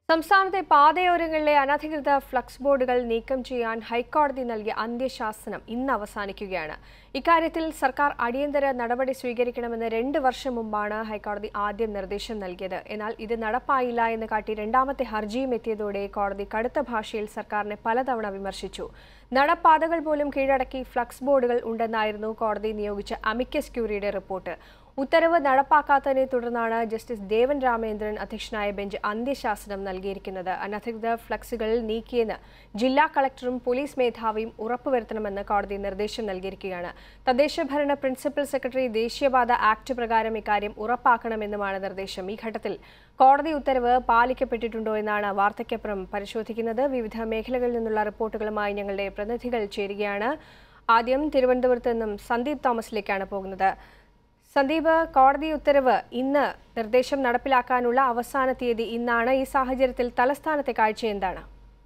സംസ്ഥാനത്തെ പാതയോരങ്ങളിലെ അനധികൃത ഫ്ലക്സ് ബോർഡുകൾ നീക്കം ചെയ്യാൻ ഹൈക്കോടതി നൽകിയ അന്ത്യശാസനം ഇന്ന് അവസാനിക്കുകയാണ് ഇക്കാര്യത്തിൽ സർക്കാർ അടിയന്തര നടപടി സ്വീകരിക്കണമെന്ന് രണ്ട് വർഷം മുമ്പാണ് ഹൈക്കോടതി ആദ്യം നിർദ്ദേശം നൽകിയത് എന്നാൽ ഇത് നടപ്പായില്ല എന്ന് കാട്ടി രണ്ടാമത്തെ ഹർജിയും എത്തിയതോടെ കോടതി കടുത്ത ഭാഷയിൽ സർക്കാരിനെ പലതവണ വിമർശിച്ചു നടപ്പാതകൾ പോലും കീഴടക്കി ഫ്ലക്സ് ബോർഡുകൾ ഉണ്ടെന്നായിരുന്നു കോടതി നിയോഗിച്ച അമിക്കസ് ക്യൂറിയുടെ റിപ്പോർട്ട് ഉത്തരവ് നടപ്പാക്കാത്തതിനെ തുടർന്നാണ് ജസ്റ്റിസ് ദേവൻ രാമേന്ദ്രൻ അധ്യക്ഷനായ ബെഞ്ച് അന്ത്യശാസനം നൽകിയിരിക്കുന്നത് അനധികൃത ഫ്ലക്സുകൾ നീക്കിയെന്ന് ജില്ലാ കളക്ടറും പോലീസ് മേധാവിയും ഉറപ്പുവരുത്തണമെന്ന് കോടതി നിർദ്ദേശം നൽകിയിരിക്കുകയാണ് തദ്ദേശ ഭരണ പ്രിൻസിപ്പൽ സെക്രട്ടറി ദേശീയപാത ആക്ട് പ്രകാരം ഇക്കാര്യം ഉറപ്പാക്കണമെന്നുമാണ് നിർദ്ദേശം ഈ ഘട്ടത്തിൽ കോടതി ഉത്തരവ് പാലിക്കപ്പെട്ടിട്ടുണ്ടോ എന്നാണ് വാർത്തയ്ക്കപ്പുറം പരിശോധിക്കുന്നത് വിവിധ മേഖലകളിൽ നിന്നുള്ള റിപ്പോർട്ടുകളുമായി ഞങ്ങളുടെ പ്രതിനിധികൾ ചേരുകയാണ് ആദ്യം തിരുവനന്തപുരത്ത് നിന്നും സന്ദീപ് തോമസിലേക്കാണ് പോകുന്നത് സന്ദീപ് കോടതി ഉത്തരവ് ഇന്ന് നിർദ്ദേശം നടപ്പിലാക്കാനുള്ള അവസാന തീയതി ഇന്നാണ് ഈ സാഹചര്യത്തിൽ തലസ്ഥാനത്തെ കാഴ്ച എന്താണ്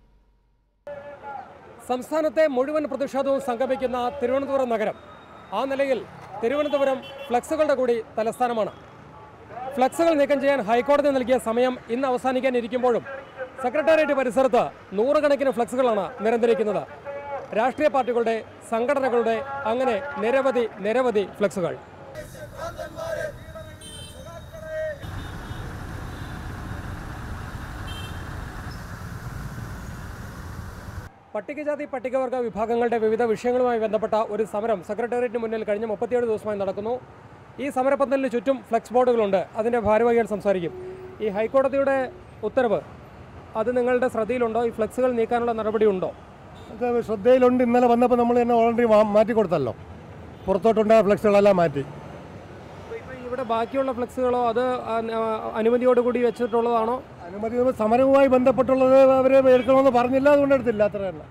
സംസ്ഥാനത്തെ മുഴുവൻ പ്രതിഷേധവും സംഗമിക്കുന്ന തിരുവനന്തപുരം നഗരം ആ നിലയിൽ തിരുവനന്തപുരം ഫ്ലക്സുകളുടെ കൂടി തലസ്ഥാനമാണ് ഫ്ലക്സുകൾ നീക്കം ചെയ്യാൻ ഹൈക്കോടതി നൽകിയ സമയം ഇന്ന് അവസാനിക്കാനിരിക്കുമ്പോഴും സെക്രട്ടേറിയറ്റ് പരിസരത്ത് നൂറുകണക്കിന് ഫ്ലക്സുകളാണ് നിരന്തരിക്കുന്നത് രാഷ്ട്രീയ പാർട്ടികളുടെ സംഘടനകളുടെ അങ്ങനെ നിരവധി നിരവധി ഫ്ലക്സുകൾ പട്ടികജാതി പട്ടികവർഗ വിഭാഗങ്ങളുടെ വിവിധ വിഷയങ്ങളുമായി ബന്ധപ്പെട്ട ഒരു സമരം സെക്രട്ടേറിയറ്റിന് മുന്നിൽ കഴിഞ്ഞ മുപ്പത്തിയേഴ് ദിവസമായി നടക്കുന്നു ഈ സമരപ്പന്തലിന് ചുറ്റും ഫ്ലെക്സ് ബോർഡുകളുണ്ട് അതിൻ്റെ ഭാരവാഹികൾ സംസാരിക്കും ഈ ഹൈക്കോടതിയുടെ ഉത്തരവ് അത് നിങ്ങളുടെ ശ്രദ്ധയിലുണ്ടോ ഈ ഫ്ലെക്സുകൾ നീക്കാനുള്ള നടപടി ഉണ്ടോ അത് ശ്രദ്ധയിലുണ്ട് ഇന്നലെ വന്നപ്പോൾ നമ്മൾ തന്നെ ഓൾറെഡി മാറ്റി കൊടുത്തല്ലോ പുറത്തോട്ടുണ്ടായ ഫ്ലെക്സുകളെല്ലാം മാറ്റി ഇപ്പോൾ ഇവിടെ ബാക്കിയുള്ള ഫ്ലെക്സുകളോ അത് അ- ആ, അനുമതിയോടുകൂടി വെച്ചിട്ടുള്ളതാണോ അനുമതി സമരവുമായി ബന്ധപ്പെട്ടുള്ളത് അവർ എടുക്കണമെന്ന് പറഞ്ഞില്ല അതുകൊണ്ട് എടുത്തില്ല അത്ര തന്നെ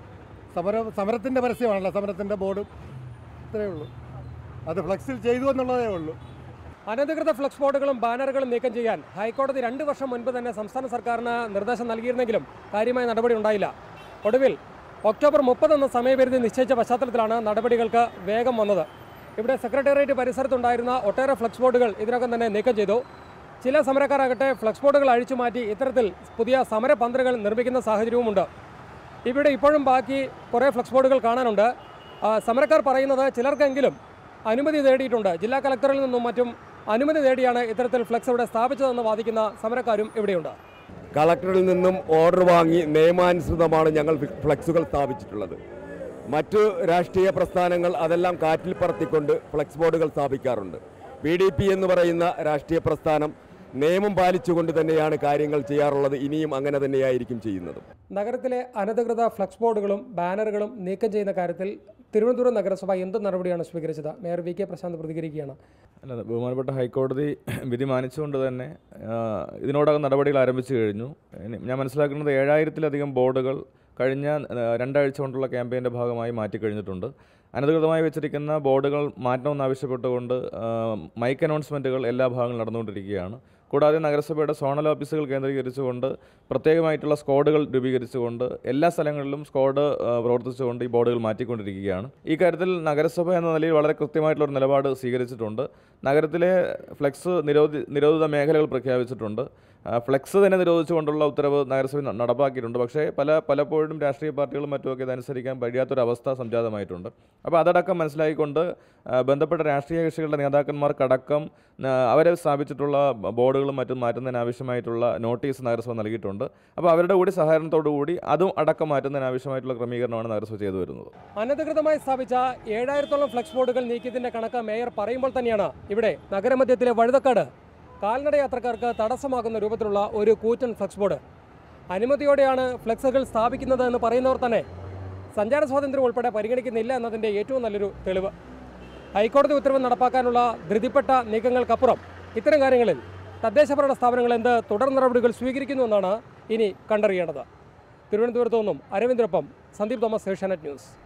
സമരം സമരത്തിൻ്റെ പരസ്യമാണല്ലോ സമരത്തിൻ്റെ ബോർഡ് ഇത്രയേ ഉള്ളൂ അത് ഫ്ലെക്സിൽ ചെയ്തു എന്നുള്ളതേ ഉള്ളൂ അനധികൃത ഫ്ലക്സ് ബോർഡുകളും ബാനറുകളും നീക്കം ചെയ്യാൻ ഹൈക്കോടതി രണ്ട് വർഷം മുൻപ് തന്നെ സംസ്ഥാന സർക്കാരിന് നിർദ്ദേശം നൽകിയിരുന്നെങ്കിലും കാര്യമായ നടപടി ഉണ്ടായില്ല ഒടുവിൽ ഒക്ടോബർ മുപ്പത് എന്ന സമയപരിധി നിശ്ചയിച്ച പശ്ചാത്തലത്തിലാണ് നടപടികൾക്ക് വേഗം വന്നത് ഇവിടെ സെക്രട്ടേറിയറ്റ് പരിസരത്തുണ്ടായിരുന്ന ഒട്ടേറെ ഫ്ലക്സ് ബോർഡുകൾ ഇതിനകം തന്നെ നീക്കം ചെയ്തു ചില സമരക്കാരാകട്ടെ ഫ്ലക്സ് ബോർഡുകൾ അഴിച്ചു മാറ്റി ഇത്തരത്തിൽ പുതിയ സമരപന്തലുകൾ നിർമ്മിക്കുന്ന സാഹചര്യവുമുണ്ട് ഇവിടെ ഇപ്പോഴും ബാക്കി കുറേ ഫ്ലക്സ് ബോർഡുകൾ കാണാനുണ്ട് ആ, സമരക്കാർ പറയുന്നത് ചിലർക്കെങ്കിലും അനുമതി നേടിയിട്ടുണ്ട് ജില്ലാ കളക്ടറിൽ നിന്നും മറ്റും അനുമതി നേടിയാണ് ഇത്തരത്തിൽ ഫ്ലക്സ് ഇവിടെ സ്ഥാപിച്ചതെന്ന് വാദിക്കുന്ന സമരക്കാരും ഇവിടെയുണ്ട് കളക്ടറിൽ നിന്നും ഓർഡർ വാങ്ങി നിയമാനുസൃതമാണ് ഞങ്ങൾ ഫി- ഫ്ലെക്സുകൾ സ്ഥാപിച്ചിട്ടുള്ളത് മറ്റു രാഷ്ട്രീയ പ്രസ്ഥാനങ്ങൾ അതെല്ലാം കാറ്റിൽ പറത്തിക്കൊണ്ട് ഫ്ലെക്സ് ബോർഡുകൾ സ്ഥാപിക്കാറുണ്ട് പി ഡി പി എന്ന് പറയുന്ന രാഷ്ട്രീയ പ്രസ്ഥാനം നിയമം പാലിച്ചുകൊണ്ട് തന്നെയാണ് കാര്യങ്ങൾ ചെയ്യാറുള്ളത് ഇനിയും അങ്ങനെ തന്നെയായിരിക്കും ചെയ്യുന്നത് നഗരത്തിലെ അനധികൃത ഫ്ലക്സ് ബോർഡുകളും ബാനറുകളും നീക്കം ചെയ്യുന്ന കാര്യത്തിൽ തിരുവനന്തപുരം നഗരസഭ എന്ത് നടപടിയാണ് സ്വീകരിച്ചത് മേയർ വി കെ പ്രശാന്ത് പ്രതികരിക്കുകയാണ് അല്ല ബഹുമാനപ്പെട്ട ഹൈക്കോടതി വിധി മാനിച്ചുകൊണ്ട് തന്നെ ആ, ഇതിനോടകം നടപടികൾ ആരംഭിച്ചു കഴിഞ്ഞു ഇനി ഞാൻ മനസ്സിലാക്കുന്നത് ഏഴായിരത്തിലധികം ബോർഡുകൾ കഴിഞ്ഞ ആ, രണ്ടാഴ്ച കൊണ്ടുള്ള ക്യാമ്പയിൻ്റെ ഭാഗമായി മാറ്റിക്കഴിഞ്ഞിട്ടുണ്ട് അനധികൃതമായി വെച്ചിരിക്കുന്ന ബോർഡുകൾ മാറ്റണമെന്നാവശ്യപ്പെട്ടുകൊണ്ട് ആ, മൈക്ക് അനൗൺസ്മെൻറ്റുകൾ എല്ലാ ഭാഗങ്ങളും നടന്നുകൊണ്ടിരിക്കുകയാണ് കൂടാതെ നഗരസഭയുടെ സോണൽ ഓഫീസുകൾ കേന്ദ്രീകരിച്ചുകൊണ്ട് പ്രത്യേകമായിട്ടുള്ള സ്ക്വാഡുകൾ രൂപീകരിച്ചുകൊണ്ട് എല്ലാ സ്ഥലങ്ങളിലും സ്ക്വാഡ് ആ, പ്രവർത്തിച്ചുകൊണ്ട് ഈ ബോർഡുകൾ മാറ്റിക്കൊണ്ടിരിക്കുകയാണ് ഈ കാര്യത്തിൽ നഗരസഭ എന്ന നിലയിൽ വളരെ കൃത്യമായിട്ടുള്ള ഒരു നിലപാട് സ്വീകരിച്ചിട്ടുണ്ട് നഗരത്തിലെ ഫ്ലെക്സ് നിരോധി നിരോധിത മേഖലകൾ പ്രഖ്യാപിച്ചിട്ടുണ്ട് ആ, ഫ്ലെക്സ് തന്നെ നിരോധിച്ചുകൊണ്ടുള്ള ഉത്തരവ് നഗരസഭ ന- നടപ്പാക്കിയിട്ടുണ്ട് പക്ഷേ പല പലപ്പോഴും രാഷ്ട്രീയ പാർട്ടികളും മറ്റുമൊക്കെ ഇതനുസരിക്കാൻ കഴിയാത്തൊരവസ്ഥ സംജാതമായിട്ടുണ്ട് അപ്പോൾ അതടക്കം മനസ്സിലാക്കിക്കൊണ്ട് ആ, ബന്ധപ്പെട്ട രാഷ്ട്രീയ കക്ഷികളുടെ നേതാക്കന്മാർക്കടക്കം ആ, അവരെ സ്ഥാപിച്ചിട്ടുള്ള ബോർഡുകളും മറ്റും മാറ്റുന്നതിന് ആവശ്യമായിട്ടുള്ള നോട്ടീസ് നഗരസഭ നൽകിയിട്ടുണ്ട് അപ്പോൾ അവരുടെ കൂടി സഹകരണത്തോടു കൂടി അതും അടക്കം മാറ്റുന്നതിന് ആവശ്യമായിട്ടുള്ള ക്രമീകരണമാണ് നഗരസഭ ചെയ്തു വരുന്നത് അനധികൃതമായി സ്ഥാപിച്ച ഏഴായിരത്തോളം ഫ്ലക്സ് ബോർഡുകൾ നീക്കിയതിന്റെ കണക്ക് മേയർ പറയുമ്പോൾ തന്നെയാണ് ഇവിടെ നഗരമധ്യത്തിലെ വഴുതക്കാട് കാൽനട യാത്രക്കാർക്ക് തടസ്സമാകുന്ന രൂപത്തിലുള്ള ഒരു കൂറ്റൻ ഫ്ലക്സ് ബോർഡ് അനുമതിയോടെയാണ് ഫ്ലക്സുകൾ സ്ഥാപിക്കുന്നത് എന്ന് പറയുന്നവർ തന്നെ സഞ്ചാര സ്വാതന്ത്ര്യം ഉൾപ്പെടെ പരിഗണിക്കുന്നില്ല എന്നതിൻ്റെ ഏറ്റവും നല്ലൊരു തെളിവ് ഹൈക്കോടതി ഉത്തരവ് നടപ്പാക്കാനുള്ള ധൃതിപ്പെട്ട നീക്കങ്ങൾക്കപ്പുറം ഇത്തരം കാര്യങ്ങളിൽ തദ്ദേശഭരണ സ്ഥാപനങ്ങൾ എന്ത് തുടർ നടപടികൾ സ്വീകരിക്കുന്നുവെന്നാണ് ഇനി കണ്ടറിയേണ്ടത് തിരുവനന്തപുരത്തു നിന്നും അരവിന്ദിനൊപ്പം സന്ദീപ് തോമസ് ഏഷ്യാനെറ്റ് ന്യൂസ്